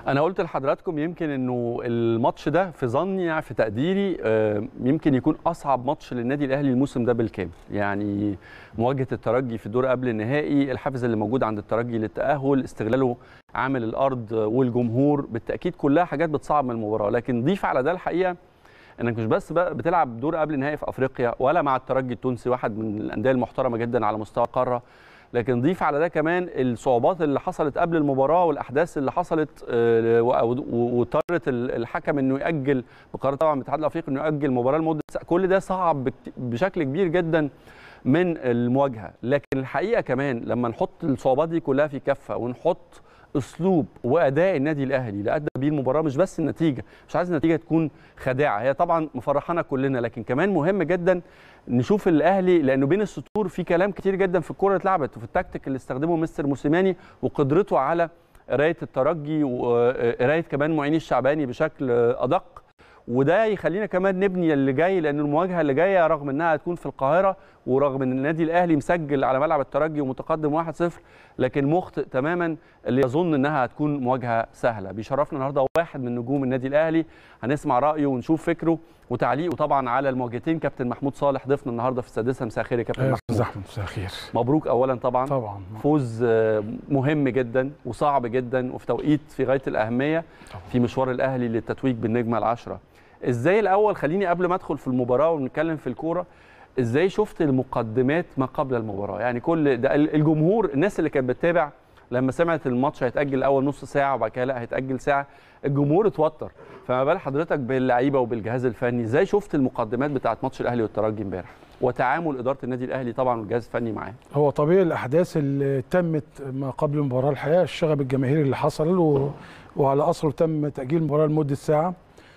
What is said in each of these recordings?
انا قلت لحضراتكم يمكن انه الماتش ده في ظني في تقديري آه، يمكن يكون اصعب ماتش للنادي الاهلي الموسم ده بالكامل يعني مواجهه الترجي في الدور قبل النهائي الحافز اللي موجود عند الترجي للتاهل استغلاله عامل الارض والجمهور بالتاكيد كلها حاجات بتصعب من المباراه لكن ضيف على ده الحقيقه انك مش بس بقى بتلعب دور قبل النهائي في افريقيا ولا مع الترجي التونسي واحد من الانديه المحترمه جدا على مستوى القاره لكن ضيف على ده كمان الصعوبات اللي حصلت قبل المباراه والاحداث اللي حصلت آه، و- و- واضطرت ال- الحكم انه ياجل بقرار طبعا من الاتحاد الافريقي انه ياجل المباراه لمده ساعة. كل ده صعب بكت- بشكل كبير جدا من المواجهه لكن الحقيقه كمان لما نحط الصعوبات دي كلها في كفه ونحط اسلوب واداء النادي الاهلي اللي ادى بيه المباراه مش بس النتيجه مش عايز النتيجه تكون خادعه هي طبعا مفرحانا كلنا لكن كمان مهم جدا نشوف الاهلي لانه بين السطور في كلام كتير جدا في الكوره اللي اتلعبت وفي التكتيك اللي استخدمه مستر موسيماني وقدرته على قرايه الترجي وقرايه كمان معين الشعباني بشكل ادق وده يخلينا كمان نبني اللي جاي لان المواجهه اللي جايه رغم انها هتكون في القاهره ورغم ان النادي الاهلي مسجل على ملعب الترجي ومتقدم 1-0 لكن مخطئ تماما اللي يظن انها هتكون مواجهه سهله بيشرفنا النهارده واحد من نجوم النادي الاهلي هنسمع رايه ونشوف فكره وتعليقه طبعا على المواجهتين كابتن محمود صالح ضيفنا النهارده في السادسه مساء الخير يا كابتن أيوة، محمود أستاذ احمد مساء الخير مبروك اولا طبعا طبعا فوز آه، مهم جدا وصعب جدا وفي توقيت في غايه الاهميه طبعا. في مشوار الاهلي للتتويج بالنجمه العشره ازاي الاول خليني قبل ما ادخل في المباراه ونتكلم في الكوره ازاي شفت المقدمات ما قبل المباراه يعني كل ده الجمهور الناس اللي كانت بتتابع لما سمعت الماتش هيتاجل اول نص ساعه وبعد كده لا هيتاجل ساعه الجمهور اتوتر فما بال حضرتك باللعيبه وبالجهاز الفني ازاي شفت المقدمات بتاعت ماتش الاهلي والترجي امبارح وتعامل اداره النادي الاهلي طبعا والجهاز الفني معاه هو طبيعي الاحداث اللي تمت ما قبل المباراه الحقيقه الشغب الجماهيري اللي حصل و... وعلى اثره تم تاجيل المباراه لمده ساعه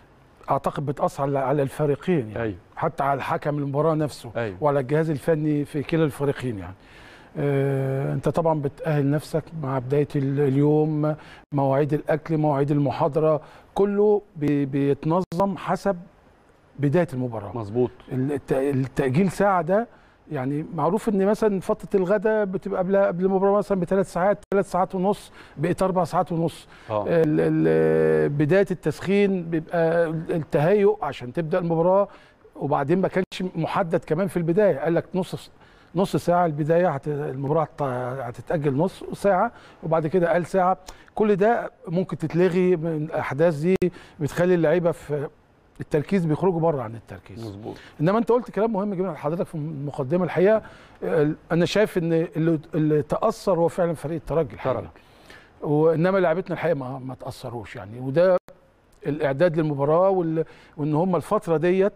اعتقد بتاثر على- على الفريقين يعني ايوه حتى على الحكم المباراه نفسه ايوه وعلى الجهاز الفني في كلا الفريقين يعني آه، انت طبعا بتأهل نفسك مع بداية ال- اليوم مواعيد الأكل مواعيد المحاضرة كله بي- بيتنظم حسب بداية المباراة مظبوط الت- التأجيل ساعة ده يعني معروف ان مثلا فترة الغداء بتبقى قبل قبل المباراة مثلا بثلاث ساعات ثلاث ساعات ونص بقت أربع ساعات ونص اه ال- ال- بدايه التسخين بيبقى التهيؤ عشان تبدا المباراه وبعدين ما كانش محدد كمان في البدايه قال لك نص نص ساعه البدايه هت... المباراه هت- هتتاجل نص ساعه وبعد كده قال ساعه كل ده ممكن تتلغي من الاحداث دي بتخلي اللعيبه في التركيز بيخرجوا بره عن التركيز مظبوط انما انت قلت كلام مهم جدا حضرتك في المقدمه الحقيقه آه، انا شايف ان اللي, اللي تاثر هو فعلا فريق الترجي الحقيقه ترك وانما لعيبتنا الحقيقه ما, ما تاثروش يعني وده الاعداد للمباراه وال... وان هم الفتره ديت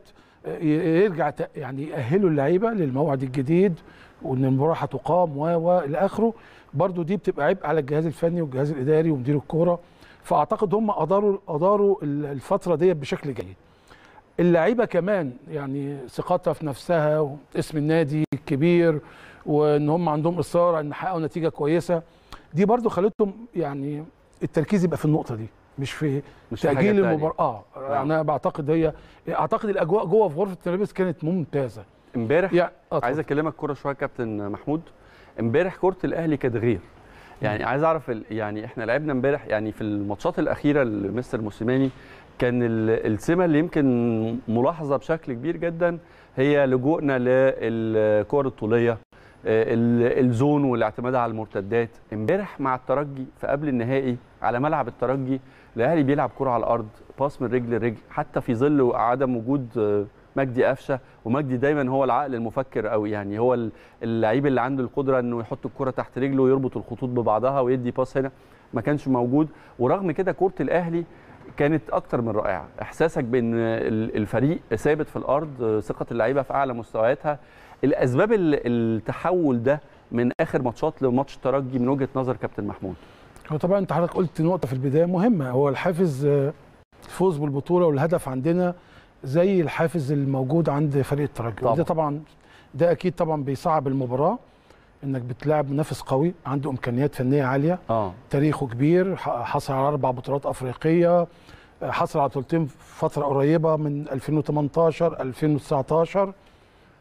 ي- يرجع ت- يعني يأهلوا اللعيبه للموعد الجديد وان المباراه هتقام و و الى اخره برضو دي بتبقى عبء على الجهاز الفني والجهاز الاداري ومدير الكوره فاعتقد هم اداروا اداروا ال- الفتره ديت بشكل جيد اللعيبه كمان يعني ثقتها في نفسها واسم النادي الكبير وان هم عندهم اصرار على ان يحققوا نتيجه كويسه دي برضو خلتهم يعني التركيز يبقى في النقطه دي مش في مش في حاجة تاجيل تانية. المباراه اه انا بعتقد هي اعتقد الاجواء جوه في غرفه الملابس كانت ممتازه امبارح يعني آه عايز اتفضل. اكلمك كوره شويه كابتن محمود امبارح كوره الاهلي كانت غير يعني عايز اعرف ال- يعني احنا لعبنا امبارح يعني في الماتشات الاخيره لمستر موسيماني كان ال- السمه اللي يمكن ملاحظه بشكل كبير جدا هي لجوءنا للكور الطوليه آه، ال- الزون والاعتماد على المرتدات امبارح مع الترجي في قبل النهائي على ملعب الترجي الاهلي بيلعب كره على الارض باص من رجل لرجل حتى في ظل عدم وجود آه، مجدي قفشه ومجدي دايما هو العقل المفكر قوي يعني هو ال- اللعيب اللي عنده القدره انه يحط الكره تحت رجله ويربط الخطوط ببعضها ويدي باص هنا ما كانش موجود ورغم كده كره الاهلي كانت اكتر من رائعه احساسك بان ال- الفريق ثابت في الارض ثقه اللعيبه في اعلى مستوياتها الاسباب ال- التحول ده من اخر ماتشات لماتش الترجي من وجهه نظر كابتن محمود هو طبعا انت حضرتك قلت نقطه في البدايه مهمه هو الحافز آه، الفوز بالبطوله والهدف عندنا زي الحافز الموجود عند فريق الترجي طبعاً. وده طبعا ده اكيد طبعا بيصعب المباراه انك بتلاعب منافس قوي عنده امكانيات فنيه عاليه اه تاريخه كبير ح- حصل على اربع بطولات افريقيه حصل على بطولتين في فتره قريبه من 2018 2019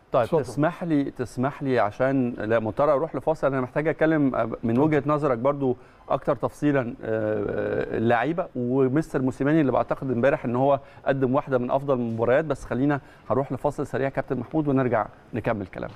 طيب اتفضل. تسمح لي تسمح لي عشان لا مضطر اروح لفاصل انا محتاج اتكلم من وجهه نظرك برضو اكتر تفصيلا آه، اللعيبه ومستر موسيماني اللي بعتقد امبارح ان هو قدم واحده من افضل المباريات بس خلينا هروح لفاصل سريع كابتن محمود ونرجع نكمل كلام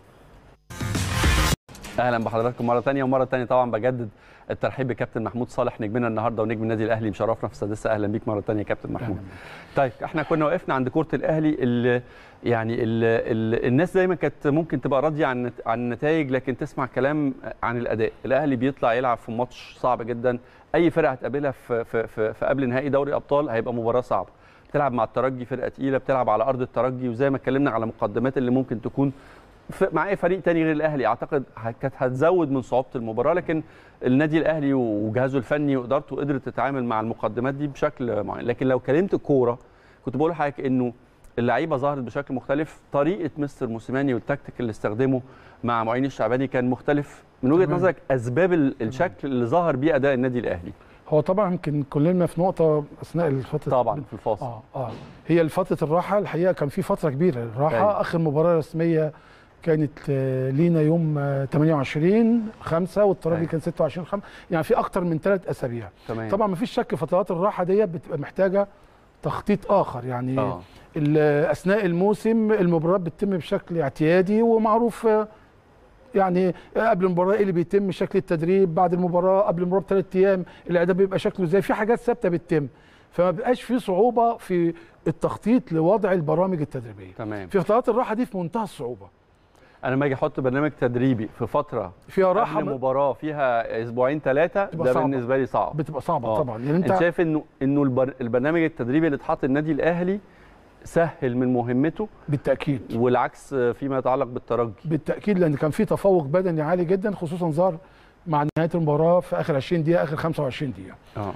اهلا بحضراتكم مره ثانيه ومره ثانيه طبعا بجدد الترحيب بكابتن محمود صالح نجمنا النهارده ونجم النادي الاهلي مشرفنا في السادسه اهلا بيك مره ثانيه كابتن محمود طيب احنا كنا وقفنا عند كره الاهلي اللي يعني ال ال الناس دايما كانت ممكن تبقى راضيه عن عن النتائج لكن تسمع كلام عن الاداء الاهلي بيطلع يلعب في ماتش صعب جدا اي فرقه هتقابلها في في في, في قبل نهائي دوري ابطال هيبقى مباراه صعبه بتلعب مع الترجي فرقه تقيله بتلعب على ارض الترجي وزي ما اتكلمنا على مقدمات اللي ممكن تكون ف- مع اي فريق تاني غير الاهلي اعتقد ه- كانت هتزود من صعوبه المباراه لكن النادي الاهلي وجهازه الفني وادارته قدرت تتعامل مع المقدمات دي بشكل معين لكن لو كلمت الكوره كنت بقول لحضرتك انه اللعيبه ظهرت بشكل مختلف طريقه مستر موسيماني والتكتيك اللي استخدمه مع معين الشعباني كان مختلف من وجهه تمام. نظرك اسباب ال- الشكل اللي ظهر بيه اداء النادي الاهلي هو طبعا يمكن كلنا في نقطه اثناء الفتره طبعا في الفاصل اه اه هي فتره الراحه الحقيقه كان في فتره كبيره الراحه أيوة. اخر مباراه رسميه كانت آه، لينا يوم آه، 28 5 والترجي أيوة. كان 26 5 يعني في اكتر من ثلاث اسابيع تمام طبعا ما فيش شك فترات الراحه ديت بتبقى محتاجه تخطيط اخر يعني اه ال- اثناء الموسم المباريات بتتم بشكل اعتيادي ومعروف آه، يعني قبل المباراه ايه اللي بيتم شكل التدريب بعد المباراه قبل المباراه بثلاث ايام الاعداد بيبقى شكله ازاي في حاجات ثابته بتتم فما بيبقاش في صعوبه في التخطيط لوضع البرامج التدريبيه تمام في فترات الراحه دي في منتهى الصعوبه انا لما اجي احط برنامج تدريبي في فتره فيها راحه قبل مباراه فيها اسبوعين ثلاثه تبقى ده صعبة. بالنسبه لي صعب بتبقى صعبه آه. طبعا يعني انت انت شايف انه انه البر... البرنامج التدريبي اللي اتحط النادي الاهلي سهل من مهمته بالتاكيد والعكس فيما يتعلق بالترجي بالتاكيد لان كان في تفوق بدني عالي جدا خصوصا ظهر مع نهايه المباراه في اخر 20 دقيقه اخر 25 دقيقه اه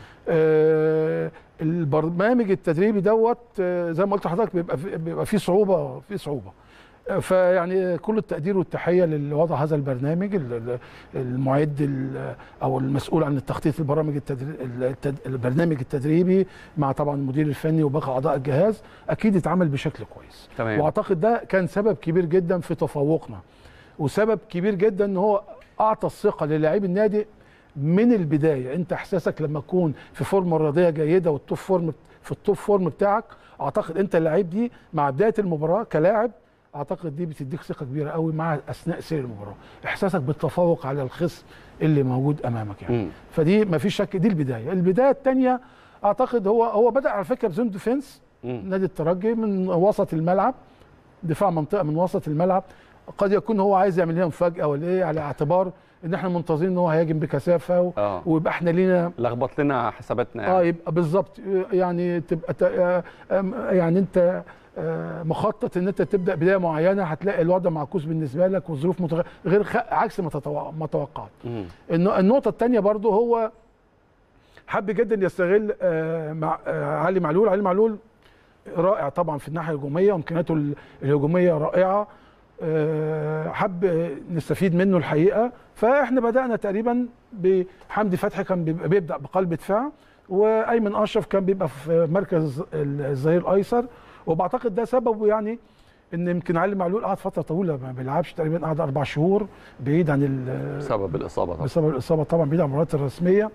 آه، البرنامج التدريبي دوت آه، زي ما قلت لحضرتك بيبقى في بيبقى فيه صعوبه في صعوبه آه، فيعني كل التقدير والتحيه لوضع هذا البرنامج ال- ال- المعد ال- او المسؤول عن التخطيط البرامج التدري... التد... البرنامج التدريبي مع طبعا المدير الفني وباقي اعضاء الجهاز اكيد اتعمل بشكل كويس تمام واعتقد ده كان سبب كبير جدا في تفوقنا وسبب كبير جدا ان هو اعطى الثقه للاعبي النادي من البدايه انت احساسك لما تكون في فورمه رياضيه جيده والتوب فورم في التوب فورم بتاعك اعتقد انت اللعيب دي مع بدايه المباراه كلاعب اعتقد دي بتديك ثقه كبيره قوي مع اثناء سير المباراه احساسك بالتفوق على الخصم اللي موجود امامك يعني مم. فدي ما فيش شك دي البدايه البدايه الثانيه اعتقد هو هو بدا على فكره بزون ديفنس مم. نادي الترجي من وسط الملعب دفاع منطقه من وسط الملعب قد يكون هو عايز يعمل لنا مفاجاه ولا ايه على اعتبار ان احنا منتظرين ان هو هيهاجم بكثافه و- اه ويبقى احنا لينا لخبط لنا حساباتنا اه يعني. يبقى بالظبط يعني تبقى ت- آه، آم، يعني انت آه، مخطط ان انت تبدا بدايه معينه هتلاقي الوضع معكوس بالنسبه لك والظروف متغ... غير خ... عكس ما تتوقع ما توقعت مم. النو- النقطة الثانية برضو هو حب جدا يستغل آه، مع آه، علي معلول علي معلول رائع طبعا في الناحية الهجومية وامكانياته ال- الهجومية رائعة آه، حب آه، نستفيد منه الحقيقة فاحنا بدأنا تقريبا بحمدي فتحي كان بيبقى بيبدأ بقلب دفاع وايمن اشرف كان بيبقى في مركز الظهير الايسر وبعتقد ده سببه يعني ان يمكن علي معلول قعد فتره طويله ما بيلعبش تقريبا قعد اربع شهور بعيد عن ال- بسبب الاصابه طبعا بسبب الاصابه طبعا بعيد عن المباريات الرسميه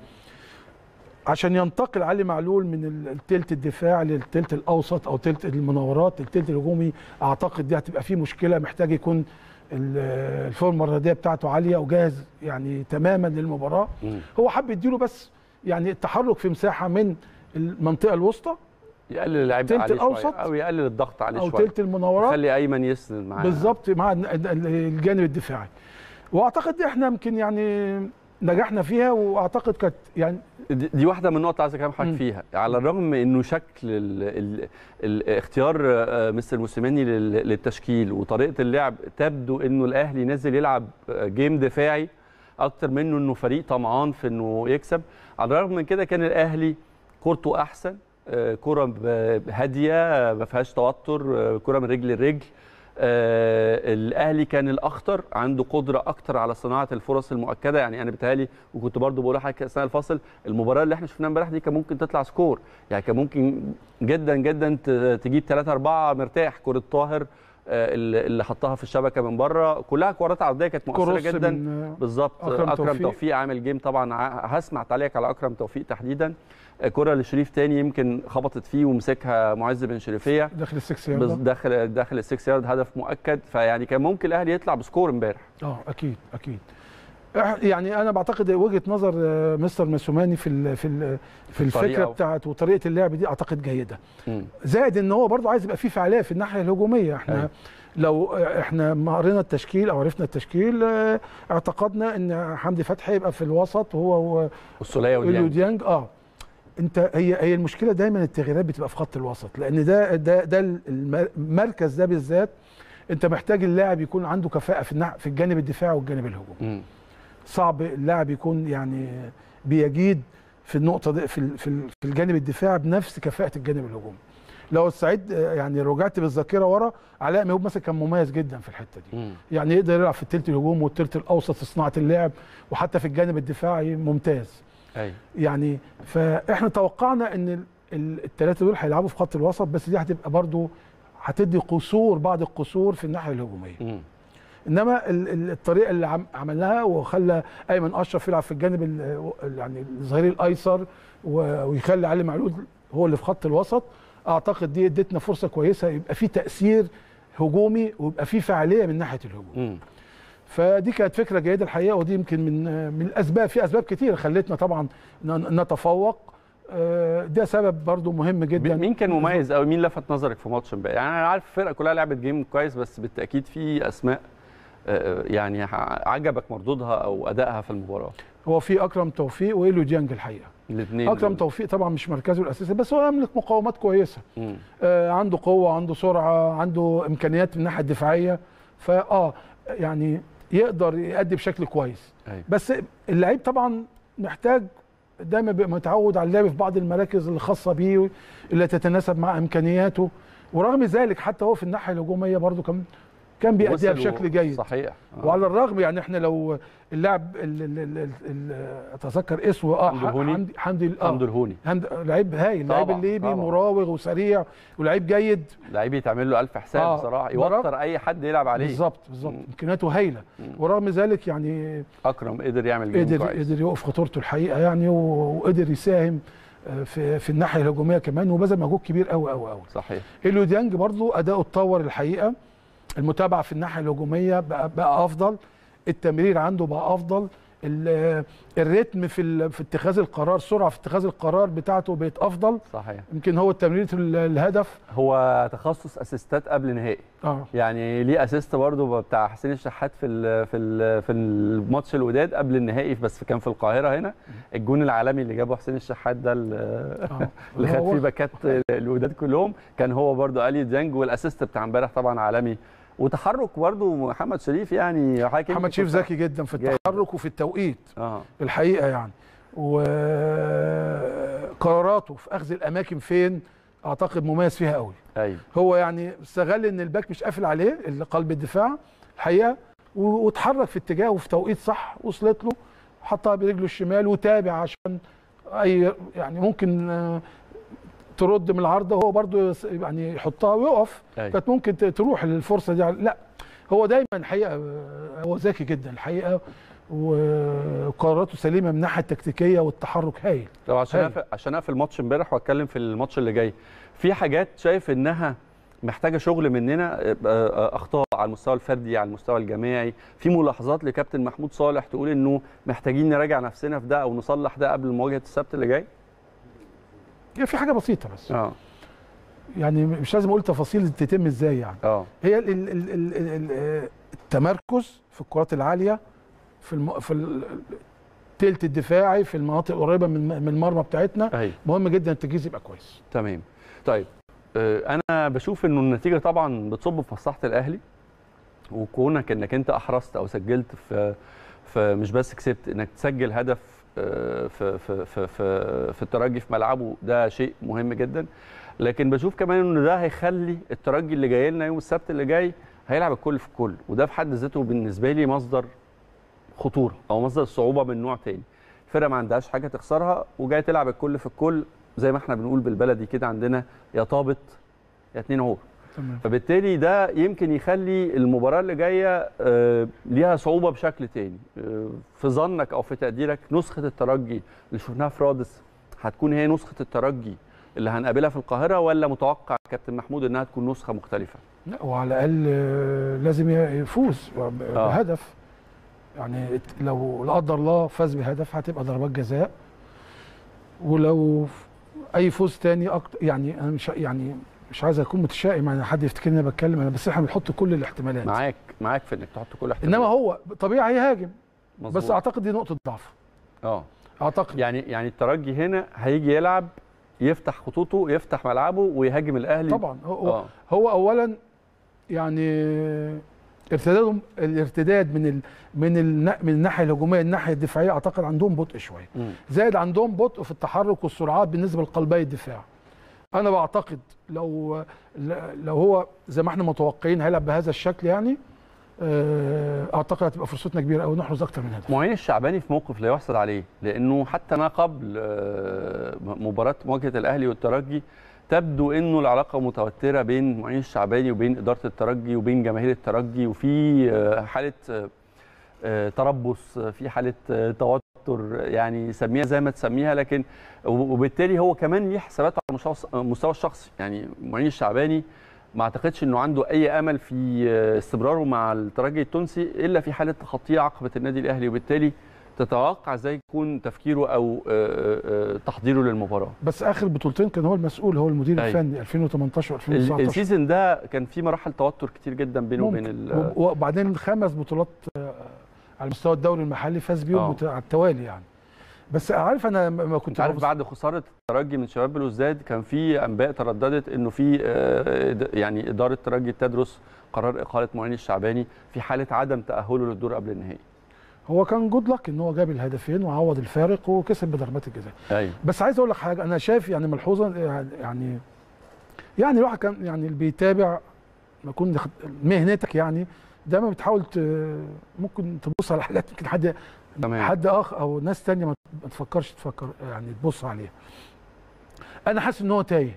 عشان ينتقل علي معلول من ال- التلت الدفاع للتلت الاوسط او تلت المناورات التلت الهجومي اعتقد دي هتبقى فيه مشكله محتاج يكون ال- الفورمه الرياضيه بتاعته عاليه وجاهز يعني تماما للمباراه مم. هو حب يديله بس يعني التحرك في مساحه من المنطقه الوسطى يقلل اللعيبه تلت عليه الأوسط شويه او يقلل الضغط عليه او شويه تلت المناورات خلي ايمن يسند معاه بالظبط مع ال- ال- الجانب الدفاعي واعتقد دي احنا يمكن يعني نجحنا فيها واعتقد كانت يعني دي دي واحده من النقط عايز اكلم حضرتك مم. فيها على الرغم من انه شكل ال ال ال اختيار آه، مستر موسيماني لل- للتشكيل وطريقه اللعب تبدو انه الاهلي نازل يلعب آه، جيم دفاعي اكتر منه انه فريق طمعان في انه يكسب على الرغم من كده كان الاهلي كورته احسن آه، كره ب- هاديه آه، ما فيهاش توتر آه، كره من رجل لرجل آه، الاهلي كان الاخطر عنده قدره اكتر على صناعه الفرص المؤكده يعني انا بتهيألي وكنت برضو بقول لحضرتك اثناء الفاصل المباراه اللي احنا شفناها امبارح دي كان ممكن تطلع سكور يعني كان ممكن جدا جدا ت- تجيب 3 4 مرتاح كره طاهر آه، اللي اللي حطها في الشبكه من بره كلها كورات عرضيه كانت مؤثره كروس جدا من بالظبط أكرم اكرم, أكرم توفيق. توفيق. عامل جيم طبعا ع- هسمع تعليق على اكرم توفيق تحديدا آه، كره لشريف تاني يمكن خبطت فيه ومسكها معز بن شريفيه داخل السكس بس يارد داخل داخل السكس يارد هدف مؤكد فيعني كان ممكن الاهلي يطلع بسكور امبارح اه اكيد اكيد إح- يعني انا بعتقد وجهه نظر آه، مستر مسوماني في ال في ال في الفكره الطريقة. بتاعت وطريقه اللعب دي اعتقد جيده مم. زائد ان هو برضه عايز يبقى فيه فعاليه في الناحيه الهجوميه احنا أيوة. لو احنا ما قرينا التشكيل او عرفنا التشكيل آه، اعتقدنا ان حمدي فتحي يبقى في الوسط وهو والسوليه واليو وديانج ديانج اه انت هي هي المشكله دايما التغييرات بتبقى في خط الوسط لان ده ده ده الم- المركز ده بالذات انت محتاج اللاعب يكون عنده كفاءه في النح- في الجانب الدفاعي والجانب الهجومي مم. صعب اللاعب يكون يعني بيجيد في النقطه دي في ال- في ال- في الجانب الدفاعي بنفس كفاءه الجانب الهجومي لو السعيد آه، يعني رجعت بالذاكره ورا علاء ميهوب مثلا كان مميز جدا في الحته دي مم. يعني يقدر يلعب في الثلث الهجوم والثلث الاوسط في صناعه اللعب وحتى في الجانب الدفاعي ممتاز ايوه يعني فاحنا توقعنا ان الثلاثه دول هيلعبوا في خط الوسط بس دي هتبقى برضو هتدي قصور بعض القصور في الناحيه الهجوميه مم. انما ال- ال- الطريقه اللي عم- عملناها وخلى ايمن اشرف يلعب في الجانب ال- ال- يعني الظهير الايسر و- ويخلي علي معلول هو اللي في خط الوسط اعتقد دي ادتنا فرصه كويسه يبقى في تاثير هجومي ويبقى في فعاليه من ناحيه الهجوم مم. فدي كانت فكره جيده الحقيقه ودي يمكن من من الاسباب في اسباب كتير خلتنا طبعا ن- نتفوق آه، ده سبب برضو مهم جدا مين كان مميز او مين لفت نظرك في ماتش امبارح يعني انا عارف الفرقه كلها لعبت جيم كويس بس بالتاكيد في اسماء آه، يعني ع- عجبك مردودها او ادائها في المباراه هو في اكرم توفيق وايلو ديانج الحقيقه الاثنين اكرم توفيق طبعا مش مركزه الاساسي بس هو يملك مقاومات كويسه مم. آه، عنده قوه عنده سرعه عنده امكانيات من الناحيه الدفاعيه فاه يعني يقدر يأدي بشكل كويس أيوة. بس اللعيب طبعا محتاج دايما بيبقى متعود على اللعب في بعض المراكز الخاصه بيه اللي تتناسب مع امكانياته ورغم ذلك حتى هو في الناحيه الهجوميه برضو كان كان بيأديها وصل و- بشكل جيد صحيح آه. وعلى الرغم يعني احنا لو اللاعب ال- ال- ال- ال- اتذكر اسمه اه حمدي الهوني. حمدي حمدي اه حمد الهوني هند- لعيب هايل لعيب طبعاً، الليبي طبعاً. مراوغ وسريع ولعيب جيد لعيب يتعمل له ألف حساب آه، بصراحه برافو. يوتر اي حد يلعب عليه بالظبط بالظبط مم. امكانياته هايله مم. ورغم ذلك يعني اكرم قدر يعمل جيم قدر كويس قدر يوقف خطورته الحقيقه يعني و- وقدر يساهم آه، في في الناحيه الهجوميه كمان وبذل مجهود كبير قوي قوي قوي صحيح اليو ديانج برضو اداؤه اتطور الحقيقه المتابعه في الناحيه الهجوميه بقى, بقى افضل التمرير عنده بقى افضل ال- الريتم في ال- في اتخاذ القرار سرعه في اتخاذ القرار بتاعته بقت افضل صحيح يمكن هو التمرير ال- الهدف هو تخصص اسيستات قبل نهائي اه يعني ليه اسيست برضو بتاع حسين الشحات في ال في ال في الماتش الوداد قبل النهائي بس كان في القاهره هنا الجون العالمي اللي جابه حسين الشحات ده ال- اه اللي خد هو- فيه باكات الوداد كلهم كان هو برضو الي ديانج والاسيست بتاع امبارح طبعا عالمي وتحرك برضو محمد شريف يعني حضرتك يمكن محمد شريف كنت- ذكي جدا في جيد. التحرك وفي التوقيت اه الحقيقه يعني وقراراته في اخذ الاماكن فين اعتقد مميز فيها قوي ايوه هو يعني استغل ان الباك مش قافل عليه اللي قلب الدفاع الحقيقه و- واتحرك في اتجاه وفي توقيت صح وصلت له حطها برجله الشمال وتابع عشان اي يعني ممكن آه، ترد من العارضه وهو برضو يس- يعني يحطها ويقف ايوه كانت ممكن ت- تروح الفرصه دي لا هو دايما الحقيقه آه، هو ذكي جدا الحقيقه وقراراته سليمه من الناحيه التكتيكيه والتحرك هايل طب عشان هاي. أقفل عشان اقفل الماتش امبارح واتكلم في الماتش اللي جاي في حاجات شايف انها محتاجه شغل مننا آه، آه، اخطاء على المستوى الفردي على المستوى الجماعي في ملاحظات لكابتن محمود صالح تقول انه محتاجين نراجع نفسنا في ده او نصلح ده قبل مواجهه السبت اللي جاي هي في حاجه بسيطه بس اه يعني مش لازم اقول تفاصيل تتم ازاي يعني اه هي ال ال ال ال ال ال التمركز في الكرات العاليه في الم في ال- التلت الدفاعي في المناطق القريبه من من المرمى بتاعتنا ايوه مهم جدا التجهيز يبقى كويس تمام طيب آه، انا بشوف انه النتيجه طبعا بتصب في مصلحه الاهلي وكونك انك انت احرزت او سجلت في في مش بس كسبت انك تسجل هدف آه، في في في في, في الترجي في ملعبه ده شيء مهم جدا لكن بشوف كمان ان ده هيخلي الترجي اللي جاي لنا يوم السبت اللي جاي هيلعب الكل في الكل وده في حد ذاته بالنسبه لي مصدر خطوره او مصدر صعوبه من نوع تاني الفرقه ما عندهاش حاجه تخسرها وجايه تلعب الكل في الكل زي ما احنا بنقول بالبلدي كده عندنا يا طابت يا اتنين عور تمام فبالتالي ده يمكن يخلي المباراه اللي جايه آه، ليها صعوبه بشكل تاني آه، في ظنك او في تقديرك نسخه الترجي اللي شفناها في رادس هتكون هي نسخه الترجي اللي هنقابلها في القاهره ولا متوقع كابتن محمود انها تكون نسخه مختلفه لا وعلى الاقل آه، لازم يفوز ب- آه. بهدف يعني ات- لو لا قدر الله فاز بهدف هتبقى ضربات جزاء ولو ف- اي فوز تاني أكتر يعني انا مش يعني مش عايز اكون متشائم يعني حد يفتكرني انا بتكلم انا بس احنا بنحط كل الاحتمالات معاك معاك في انك تحط كل احتمال انما هو طبيعي هيهاجم مظبوط. بس اعتقد دي نقطه ضعف اه اعتقد يعني يعني الترجي هنا هيجي يلعب يفتح خطوطه يفتح ملعبه ويهاجم الاهلي طبعا هو, اه هو اولا يعني ارتدادهم الارتداد من ال من ال من الناحيه الهجوميه الناحيه الدفاعيه اعتقد عندهم بطء شويه مم. زائد عندهم بطء في التحرك والسرعات بالنسبه لقلبي الدفاع انا بعتقد لو لو هو زي ما احنا متوقعين هيلعب بهذا الشكل يعني آه، اعتقد هتبقى فرصتنا كبيره قوي نحرز اكتر من هدف معين الشعباني في موقف لا يحسد عليه لانه حتى ما قبل آه، مباراه مواجهه الاهلي والترجي تبدو انه العلاقه متوتره بين معين الشعباني وبين اداره الترجي وبين جماهير الترجي وفي آه، حاله آه، آه، تربص آه، في حاله آه، توتر يعني سميها زي ما تسميها لكن وبالتالي هو كمان ليه حسابات على المستوى- المستوى الشخصي يعني معين الشعباني ما اعتقدش انه عنده اي امل في آه، استمراره مع الترجي التونسي الا في حاله تخطيه عقبه النادي الاهلي وبالتالي تتوقع ازاي يكون تفكيره او آه، آه، تحضيره للمباراه بس اخر بطولتين كان هو المسؤول هو المدير أيوة. الفني 2018 ال- و2019 السيزون ده كان في مراحل توتر كتير جدا بينه وبين ال- وب- وبعدين خمس بطولات آه، على مستوى الدوري المحلي فاز بيهم آه. مت- على التوالي يعني بس عارف انا ما ما كنت انت عارف ببص- بعد خساره الترجي من شباب بلوزداد كان في انباء ترددت انه في آه، إد- يعني اداره الترجي تدرس قرار اقاله معين الشعباني في حاله عدم تاهله للدور قبل النهائي هو كان جود لك ان هو جاب الهدفين وعوض الفارق وكسب بضربات الجزاء ايوه بس عايز اقول لك حاجه انا شايف يعني ملحوظه يعني يعني الواحد كان يعني اللي بيتابع ما يكون دخ- مهنتك يعني دايما بتحاول ت- ممكن تبص على حاجات يمكن حد تمام حد اخ او ناس تانية ما ما تفكرش تفكر يعني تبص عليها انا حاسس ان هو تايه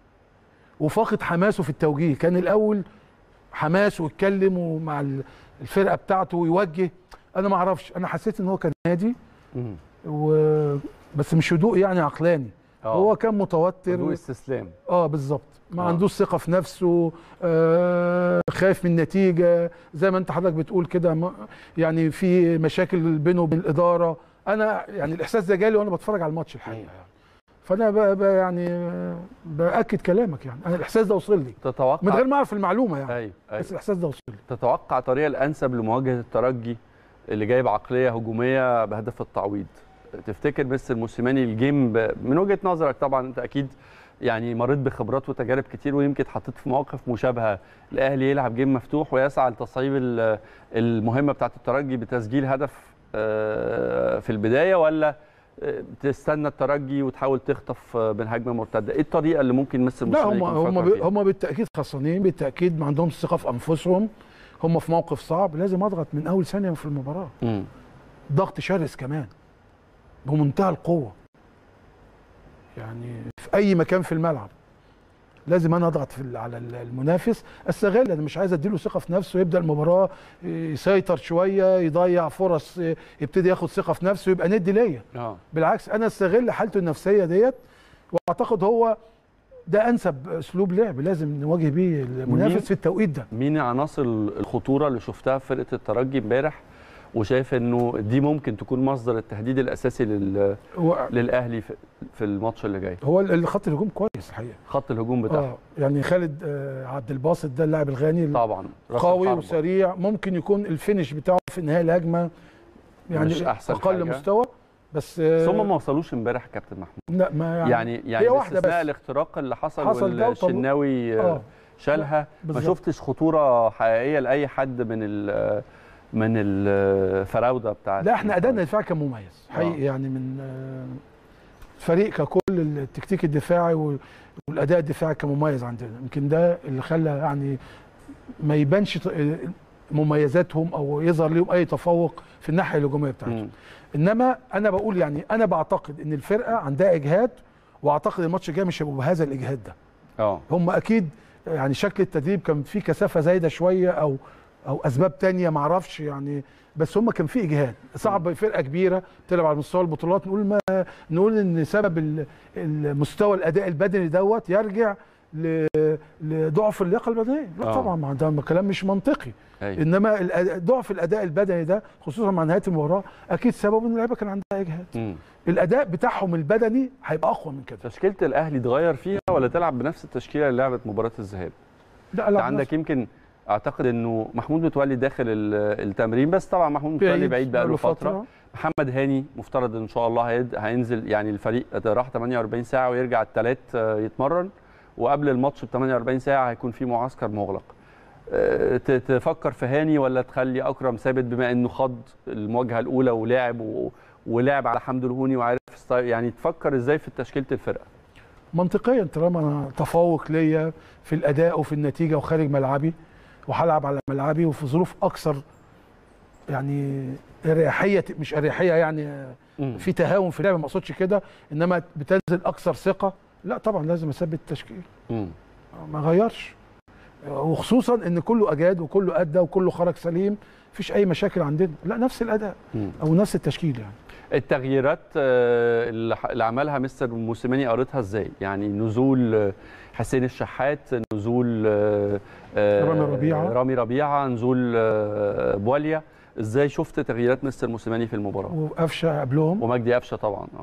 وفاقد حماسه في التوجيه كان الاول حماس ويتكلم ومع ال- الفرقه بتاعته ويوجه انا ما اعرفش انا حسيت ان هو كان هادي مم. و... بس مش هدوء يعني عقلاني آه. هو كان هدوء متوتر استسلام اه بالظبط ما آه. عندوش ثقه في نفسه آه خايف من النتيجه زي ما انت حضرتك بتقول كده ما- يعني في مشاكل بينه وبين الاداره انا يعني الاحساس ده جالي وانا بتفرج على الماتش الحقيقه يعني فانا ب... ب... يعني آه، باكد كلامك يعني انا الاحساس ده وصل لي تتوقع من غير ما اعرف المعلومه يعني ايوه ايوه بس الاحساس ده وصل لي تتوقع الطريقه الانسب لمواجهه الترجي اللي جايب عقليه هجوميه بهدف التعويض تفتكر مستر موسيماني الجيم ب... من وجهه نظرك طبعا انت اكيد يعني مريت بخبرات وتجارب كتير ويمكن اتحطيت في مواقف مشابهه الاهلي يلعب جيم مفتوح ويسعى لتصعيب ال- المهمه بتاعه الترجي بتسجيل هدف آه، في البدايه ولا آه، تستنى الترجي وتحاول تخطف آه، من هجمه مرتده ايه الطريقه اللي ممكن مستر لا موسيماني هم يكون هم فكر ب... فيها؟ هم بالتاكيد خسرانين بالتاكيد ما عندهمش ثقه في انفسهم هم في موقف صعب لازم اضغط من اول ثانيه في المباراه مم. ضغط شرس كمان بمنتهى القوه يعني في اي مكان في الملعب لازم انا اضغط في ال- على ال- المنافس استغل انا مش عايز اديله ثقه في نفسه يبدا المباراه يسيطر شويه يضيع فرص يبتدي ياخد ثقه في نفسه يبقى ند ليا اه بالعكس انا استغل حالته النفسيه ديت واعتقد هو ده انسب اسلوب لعب لازم نواجه بيه ومين- المنافس في التوقيت ده مين عناصر الخطوره اللي شفتها في فرقه الترجي امبارح وشايف انه دي ممكن تكون مصدر التهديد الاساسي لل... هو للاهلي في- في الماتش اللي جاي هو ال- خط الهجوم كويس الحقيقه خط الهجوم بتاعه اه يعني خالد آه، عبد الباسط ده اللاعب الغاني طبعا رأس قوي الحربة. وسريع ممكن يكون الفينش بتاعه في نهايه الهجمه يعني مش أحسن اقل حاجة. مستوى بس بس هم آه ما وصلوش امبارح يا كابتن محمود لا ما يعني, يعني يعني هي واحدة باستثناء بس. الاختراق اللي حصل, حصل ده وطب- والشناوي اه شالها ما بالظبط. شفتش خطوره حقيقيه لاي حد من ال من الفراوده بتاعت لا احنا ادائنا الدفاعي كان مميز آه. حقيقي يعني من آه، فريق ككل التكتيك الدفاعي وال- والاداء الدفاعي كان مميز عندنا يمكن ده اللي خلى يعني ما يبانش ط- مميزاتهم او يظهر لهم اي تفوق في الناحيه الهجوميه بتاعتهم مم. انما انا بقول يعني انا بعتقد ان الفرقه عندها اجهاد واعتقد الماتش الجاي مش هيبقوا بهذا الاجهاد ده اه هم اكيد يعني شكل التدريب كان فيه كثافه زايده شويه او او اسباب تانية معرفش يعني بس هم كان في اجهاد صعب فرقه كبيره بتلعب على مستوى البطولات نقول ما نقول ان سبب ال- المستوى الاداء البدني دوت يرجع ل- لضعف اللياقه البدنيه لا آه. طبعا ما ده كلام مش منطقي أيوة. انما الأد- ضعف الاداء البدني ده خصوصا مع نهايه المباراه اكيد سببه ان اللعيبه كان عندها اجهاد مم. الاداء بتاعهم البدني هيبقى اقوى من كده تشكيله الاهلي اتغير فيها ولا تلعب بنفس التشكيله اللي لعبت مباراه الذهاب لا انت لا عندك يمكن اعتقد انه محمود متولي داخل ال- التمرين بس طبعا محمود متولي بعيد بقاله فتره محمد هاني مفترض ان شاء الله هيد- هينزل يعني الفريق راح 48 ساعه ويرجع الثلاث يتمرن وقبل الماتش ب 48 ساعه هيكون في معسكر مغلق آه، ت- تفكر في هاني ولا تخلي اكرم ثابت بما انه خض المواجهه الاولى ولعب و... ولعب على حمد الهوني وعارف ستايل- يعني تفكر ازاي في تشكيله الفرقه منطقيا طالما انا تفوق ليا في الاداء وفي النتيجه وخارج ملعبي وهلعب على ملعبي وفي ظروف اكثر يعني اريحيه مش اريحيه يعني في تهاون في اللعب ما اقصدش كده انما بتنزل اكثر ثقه لا طبعا لازم اثبت التشكيل مم. ما غيرش وخصوصا ان كله اجاد وكله ادى وكله خرج سليم مفيش اي مشاكل عندنا لا نفس الاداء مم. او نفس التشكيل يعني التغييرات آه، اللي ح- اللي عملها مستر موسيماني قريتها ازاي؟ يعني نزول آه، حسين الشحات، نزول آه، آه، رامي ربيعة. رامي ربيعه، نزول آه، بواليا، ازاي شفت تغييرات مستر موسيماني في المباراه؟ وقفشه قبلهم ومجدي قفشه طبعا اه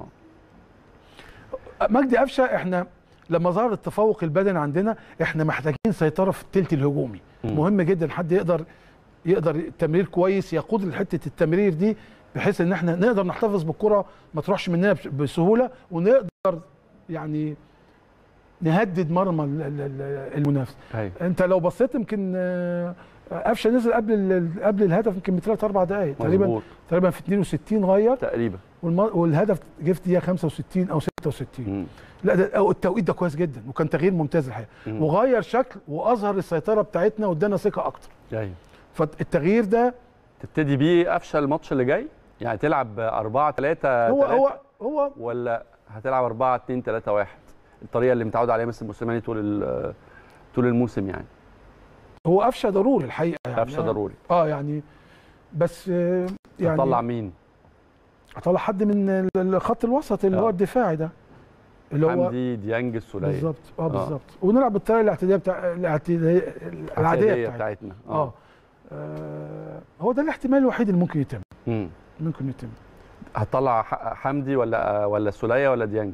مجدي قفشه احنا لما ظهر التفوق البدني عندنا احنا محتاجين سيطره في الثلث الهجومي مم. مهم جدا حد يقدر يقدر تمرير كويس يقود لحته التمرير دي بحيث ان احنا نقدر نحتفظ بالكره ما تروحش مننا بس- بسهوله ونقدر يعني نهدد مرمى ال- ال- ال- المنافس ايوه انت لو بصيت يمكن آه، قفشه نزل قبل ال- قبل الهدف يمكن بثلاث اربع دقائق تقريبا مظبوط تقريبا في 62 غير تقريبا والم- والهدف جه في دقيقه 65 او 66 مم. لا ده أو التوقيت ده كويس جدا وكان تغيير ممتاز الحقيقه مم. وغير شكل واظهر السيطره بتاعتنا وادانا ثقه اكتر ايوه فالتغيير ده تبتدي بيه قفشه الماتش اللي جاي؟ يعني تلعب 4 3 هو هو هو ولا هتلعب 4 2 3 1 الطريقه اللي متعود عليها مستر موسيماني طول ال- طول الموسم يعني هو قفشه ضروري الحقيقه يعني قفشه ضروري اه يعني بس آه، يعني هتطلع مين؟ هطلع حد من ال- الخط الوسط اللي آه. هو الدفاعي ده اللي هو حمدي ديانج السوليه بالظبط اه بالظبط ونلعب بالطريقه الاعتياديه بتاع الاعتياديه العاديه العاديه بتاعتنا بتاعتنا اه آه، هو ده الاحتمال الوحيد اللي ممكن يتم مم. ممكن يتم هتطلع ح- حمدي ولا ولا سوليه ولا ديانج؟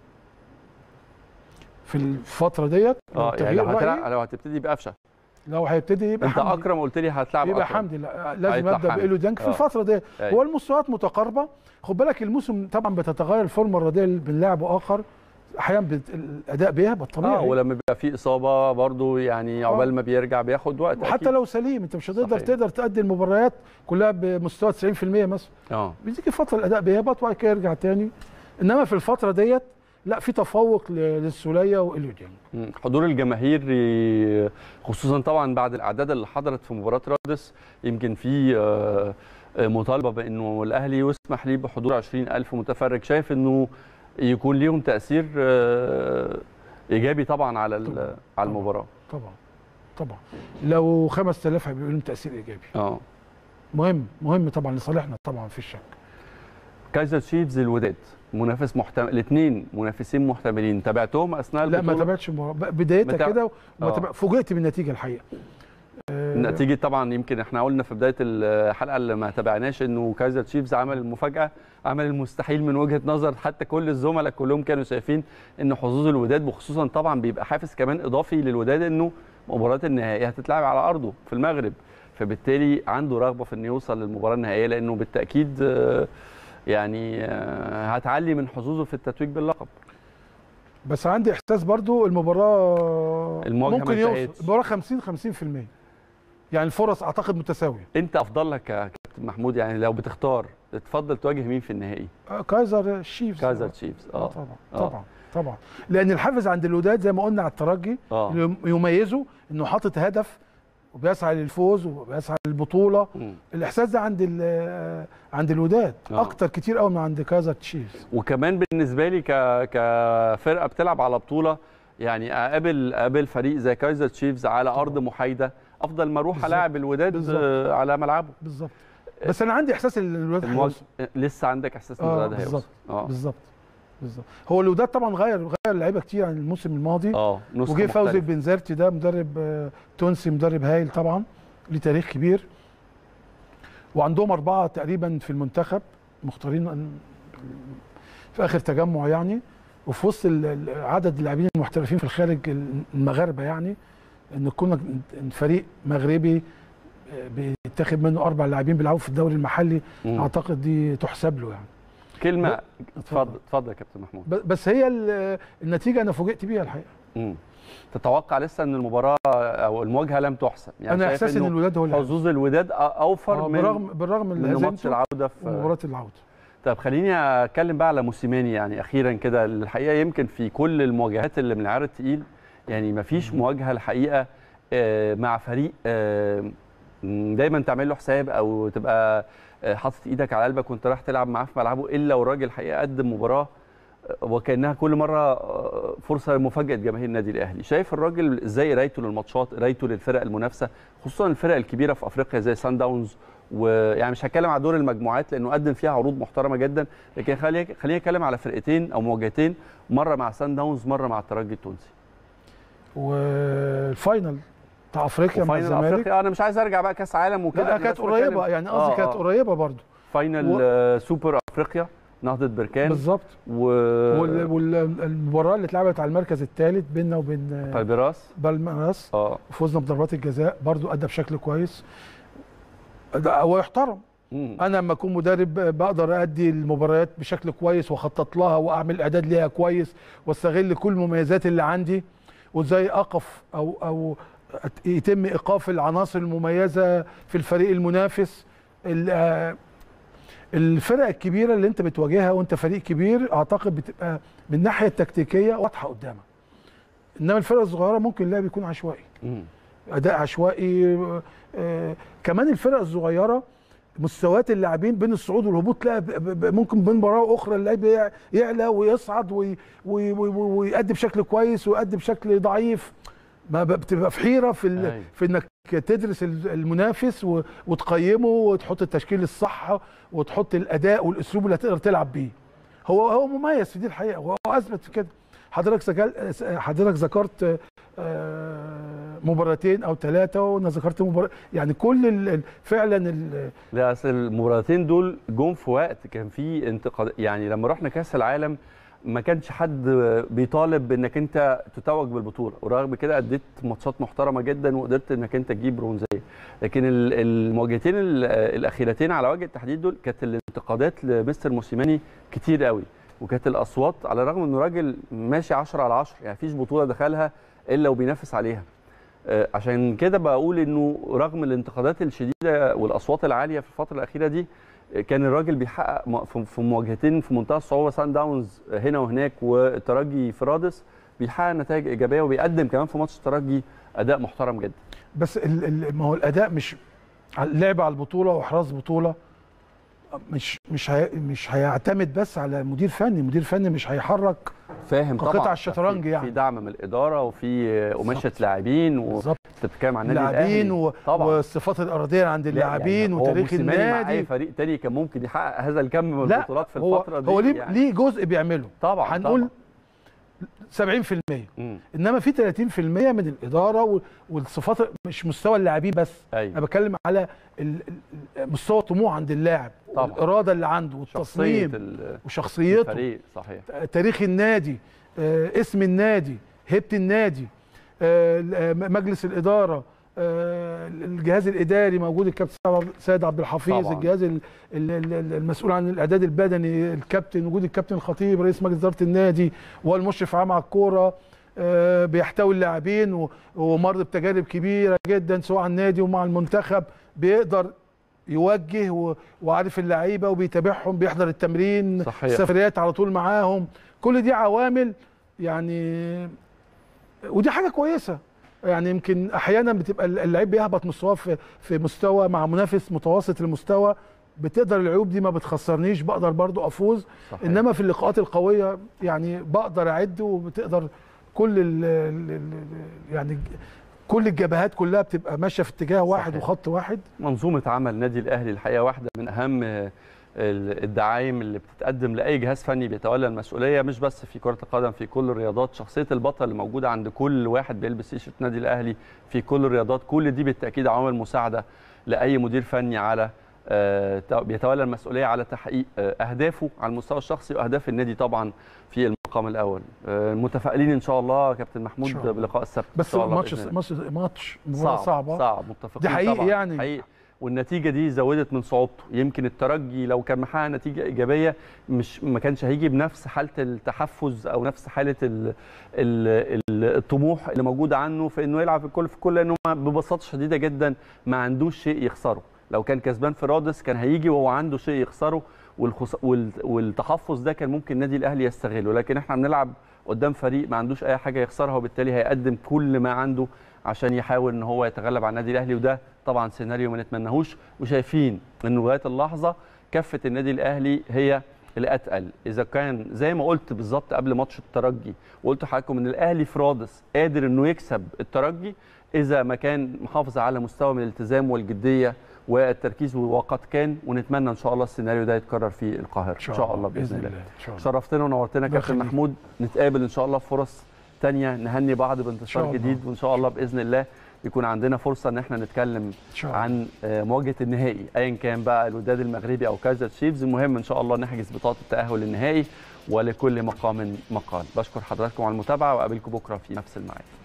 في الفتره ديت اه يعني التغيير لو هتلعب رأيي لو هتبتدي بقفشه لو هيبتدي يبقى انت حمدي. اكرم قلت لي هتلعب يبقى أكرم. حمدي لا لازم هيطلع ابدا حمدي. بإيلو ديانج في آه. الفتره دي أيوة. هو المستويات متقاربه خد بالك الموسم طبعا بتتغير الفورمه الرياضيه من لاعب واخر احيانا بت- الاداء بيهبط اه طبيعي ولما بيبقى في اصابه برضو يعني آه. عقبال ما بيرجع بياخد وقت وحتى أكيد. لو سليم انت مش هتقدر صحيح. تقدر تأدي المباريات كلها بمستوى 90% مثلا اه بيجي فتره الاداء بيهبط وبعد كده يرجع تاني انما في الفتره ديت لا في تفوق ل- للسوليه وايليو ديانج مم. حضور الجماهير ي- خصوصا طبعا بعد الاعداد اللي حضرت في مباراه رادس يمكن في آه، آه، مطالبه بانه الاهلي يسمح ليه بحضور 20000 متفرج شايف انه يكون ليهم تاثير آه، ايجابي طبعا على ال- طبعاً. على المباراه طبعا طبعا لو 5000 هيبقى لهم تاثير ايجابي اه مهم مهم طبعا لصالحنا طبعا في الشك كايزر تشيفز الوداد منافس محتمل الاثنين منافسين محتملين تابعتهم اثناء لا ما البطوله تابعتش المباراة. ب- بدايتها متابع- كده وما آه. تابع- فوجئت بالنتيجه الحقيقه آه، نتيجة طبعا يمكن احنا قلنا في بداية الحلقة اللي ما تابعناش انه كايزر تشيفز عمل المفاجأة عمل المستحيل من وجهة نظر حتى كل الزملاء كلهم كانوا شايفين ان حظوظ الوداد وخصوصا طبعا بيبقى حافز كمان اضافي للوداد انه مباراة النهائية هتتلعب على ارضه في المغرب فبالتالي عنده رغبة في انه يوصل للمباراة النهائية لانه بالتأكيد آه، يعني آه، هتعلي من حظوظه في التتويج باللقب بس عندي احساس برضو المباراه المواجهة ممكن ما يوصل انتهتش. المباراه 50 50% يعني الفرص اعتقد متساويه انت افضل لك يا كابتن محمود يعني لو بتختار تفضل تواجه مين في النهائي آه، كايزر الشيفز كايزر تشيفز اه اه طبعا آه. طبعا طبعا لان الحافز عند الوداد زي ما قلنا على الترجي اه اللي يميزه انه حاطط هدف وبيسعى للفوز وبيسعى للبطوله مم. الاحساس ده عند ال- عند الوداد آه. اكتر كتير قوي من عند كايزر تشيفز وكمان بالنسبه لي ك... كفرقه بتلعب على بطوله يعني اقابل اقابل فريق زي كايزر تشيفز على ارض محايده افضل ما اروح بالظبط. الاعب الوداد بالظبط. آه، على ملعبه بالظبط بس انا عندي احساس ان الولاد المواجهه هيوصل لسه عندك احساس ان اه الوداد بالظبط هيوصل اه بالظبط بالظبط هو الوداد طبعا غير غير لعيبه كتير عن الموسم الماضي اه نسخه وجه فوزي مختلفة. البنزرتي ده مدرب آه، تونسي مدرب هايل طبعا ليه تاريخ كبير وعندهم اربعه تقريبا في المنتخب مختارين أن- في اخر تجمع يعني وفي وسط ال- ال- عدد اللاعبين المحترفين في الخارج المغاربه يعني ان يكون فريق مغربي آه، بيتاخد منه اربع لاعبين بيلعبوا في الدوري المحلي مم. اعتقد دي تحسب له يعني كلمه اتفضل اتفضل يا كابتن محمود ب- بس هي ال- النتيجه انا فوجئت بيها الحقيقه مم. تتوقع لسه ان المباراه او المواجهه لم تحسم يعني انا شايف احساسي ان إنه الولاد هو اللي حظوظ الوداد أ- اوفر آه، من بالرغم بالرغم من من ماتش هزيمته العوده في ومباراه العوده طب خليني اتكلم بقى على موسيماني يعني اخيرا كده الحقيقه يمكن في كل المواجهات اللي من العيار التقيل يعني ما فيش مواجهه الحقيقه آه، مع فريق آه، م، دايما تعمل له حساب او تبقى آه، حاطط ايدك على قلبك وانت رايح تلعب معاه في ملعبه الا والراجل الحقيقه قدم مباراه آه، وكانها كل مره آه، فرصه لمفاجاه جماهير النادي الاهلي شايف الراجل ازاي قرايته للماتشات قرايته للفرق المنافسه خصوصا الفرق الكبيره في افريقيا زي سان داونز ويعني مش هتكلم على دور المجموعات لانه قدم فيها عروض محترمه جدا لكن خليني خليني اتكلم على فرقتين او مواجهتين مره مع سان داونز مره مع الترجي التونسي والفاينل بتاع افريقيا مع وفاينل الزمالك افريقيا انا مش عايز ارجع بقى كاس عالم وكده لا أنا كانت بس بتكلم- قريبه يعني قصدي آه، كانت آه. قريبه برضو فاينل و- آه، سوبر افريقيا نهضه بركان بالظبط و والمباراه اللي اتلعبت على المركز الثالث بيننا وبين بالميراس بالميراس اه فوزنا بضربات الجزاء برضو ادى بشكل كويس ده هو يحترم مم. انا لما اكون مدرب بقدر ادي المباريات بشكل كويس واخطط لها واعمل اعداد ليها كويس واستغل كل المميزات اللي عندي وازاي اقف او او يتم ايقاف العناصر المميزه في الفريق المنافس ال- آه، الفرق الكبيره اللي انت بتواجهها وانت فريق كبير اعتقد بتبقى من الناحيه التكتيكيه واضحه قدامك انما الفرق الصغيره ممكن اللعب يكون عشوائي مم. اداء عشوائي آه، كمان الفرق الصغيره مستويات اللاعبين بين الصعود والهبوط تلاقي ب- ب- ب- ممكن بين مباراه واخرى اللاعب يع- يعلى ويصعد وي- وي- وي- وي- ويأدي بشكل كويس ويأدي بشكل ضعيف ما ب- بتبقى في حيره في ال... أيوة. في انك تدرس ال- المنافس و... وتقيمه وتحط التشكيل الصح وتحط الاداء والاسلوب اللي هتقدر تلعب بيه هو هو مميز في دي الحقيقه وهو اثبت في كده حضرتك سجل حضرتك ذكرت آه، مباراتين او ثلاثه وانا ذكرت مباراه يعني كل ال- ال- فعلا ال- لا اصل المباراتين دول جم في وقت كان في انتقاد يعني لما رحنا كاس العالم ما كانش حد بيطالب بانك انت تتوج بالبطوله ورغم كده اديت ماتشات محترمه جدا وقدرت انك انت تجيب برونزيه لكن ال- المواجهتين ال- الاخيرتين على وجه التحديد دول كانت الانتقادات لمستر موسيماني كتير قوي وكانت الاصوات على الرغم انه راجل ماشي 10 على 10 يعني مفيش بطوله دخلها الا وبينافس عليها آه، عشان كده بقول انه رغم الانتقادات الشديده والاصوات العاليه في الفتره الاخيره دي آه، كان الراجل بيحقق م- في- في مواجهتين في منتهى الصعوبه سان داونز هنا وهناك والترجي في رادس بيحقق نتائج ايجابيه وبيقدم كمان في ماتش الترجي اداء محترم جدا بس ال- ال- ما هو الاداء مش اللعب على البطوله واحراز بطوله مش مش هي مش هيعتمد بس على مدير فني مدير فني مش هيحرك فاهم كقطع طبعا الشطرنج في- يعني. في دعم من الاداره وفي قماشه بالظبط. لاعبين وانت بالظبط بتتكلم عن النادي اللاعبين الاهلي و... طبعا والصفات الارضيه عند لا، اللاعبين يعني هو وتاريخ موسيماني مع اي النادي فريق تاني كان ممكن يحقق هذا الكم من لا البطولات في هو الفتره دي هو ليه يعني. ليه جزء بيعمله طبعا هنقول طبعا. 70% مم. انما في 30% من الاداره وال- والصفات مش مستوى اللاعبين بس انا ايوه بتكلم على ال- ال- مستوى الطموح عند اللاعب طبعا. والاراده اللي عنده شخصيه والتصميم ال- وشخصيته الفريق صحيح تاريخ النادي آه، اسم النادي هيبه النادي آه، آه، مجلس الاداره آه، الجهاز الاداري موجود الكابتن سيد عبد الحفيظ طبعاً. الجهاز ال- ال- ال- المسؤول عن الاعداد البدني الكابتن وجود الكابتن الخطيب رئيس مجلس اداره النادي والمشرف عام على الكوره آه، بيحتوي اللاعبين و- ومر بتجارب كبيره جدا سواء على النادي ومع المنتخب بيقدر يوجه و- وعارف اللعيبه وبيتابعهم بيحضر التمرين صحيح. السفريات على طول معاهم كل دي عوامل يعني ودي حاجه كويسه يعني يمكن احيانا بتبقى اللعيب بيهبط مستواه في في مستوى مع منافس متوسط المستوى بتقدر العيوب دي ما بتخسرنيش بقدر برضو افوز صحيح. انما في اللقاءات القويه يعني بقدر اعد وبتقدر كل ال ال ال يعني كل الجبهات كلها بتبقى ماشيه في اتجاه واحد صحيح. وخط واحد منظومه عمل النادي الاهلي الحقيقه واحده من اهم ال- الدعايم اللي بتتقدم لاي جهاز فني بيتولى المسؤوليه مش بس في كره القدم في كل الرياضات شخصيه البطل اللي موجوده عند كل واحد بيلبس تيشيرت النادي الاهلي في كل الرياضات كل دي بالتاكيد عوامل مساعده لاي مدير فني على آه، بيتولى المسؤوليه على تحقيق آه، اهدافه على المستوى الشخصي واهداف النادي طبعا في المقام الاول آه، متفائلين ان شاء الله كابتن محمود إن شاء الله. بلقاء السبت إن بس شاء الله ماتش بإذن الله. ماتش ماتش مباراه صعب صعبه صعب متفقين دي حقيقي طبعا يعني. حقيقي والنتيجه دي زودت من صعوبته يمكن الترجي لو كان محقق نتيجه ايجابيه مش ما كانش هيجي بنفس حاله التحفز او نفس حاله ال ال ال الطموح اللي موجوده عنه في انه يلعب في الكل في كل لانه ما- ببساطه شديده جدا ما عندوش شيء يخسره لو كان كسبان في رادس كان هيجي وهو عنده شيء يخسره والخص... وال... والتحفظ ده كان ممكن النادي الاهلي يستغله لكن احنا بنلعب قدام فريق ما عندوش اي حاجه يخسرها وبالتالي هيقدم كل ما عنده عشان يحاول ان هو يتغلب على النادي الاهلي وده طبعا سيناريو ما نتمناهوش وشايفين ان لغايه اللحظه كفه النادي الاهلي هي الاتقل اذا كان زي ما قلت بالظبط قبل ماتش الترجي وقلت لحضراتكم ان الاهلي في رادس قادر انه يكسب الترجي اذا ما كان محافظ على مستوى من الالتزام والجديه والتركيز وقد كان ونتمنى ان شاء الله السيناريو ده يتكرر في القاهره ان شاء الله باذن الله ان شاء الله شرفتنا ونورتنا الله كابتن يخليك. محمود نتقابل ان شاء الله في فرص تانية نهني بعض إن بانتصار شاء الله. جديد وان شاء الله باذن الله يكون عندنا فرصه ان احنا نتكلم ان شاء الله عن آه، مواجهه النهائي ايا كان بقى الوداد المغربي او كايزر تشيفز المهم ان شاء الله نحجز بطاقه التاهل للنهائي ولكل مقام مقال بشكر حضراتكم على المتابعه واقابلكم بكره في نفس الميعاد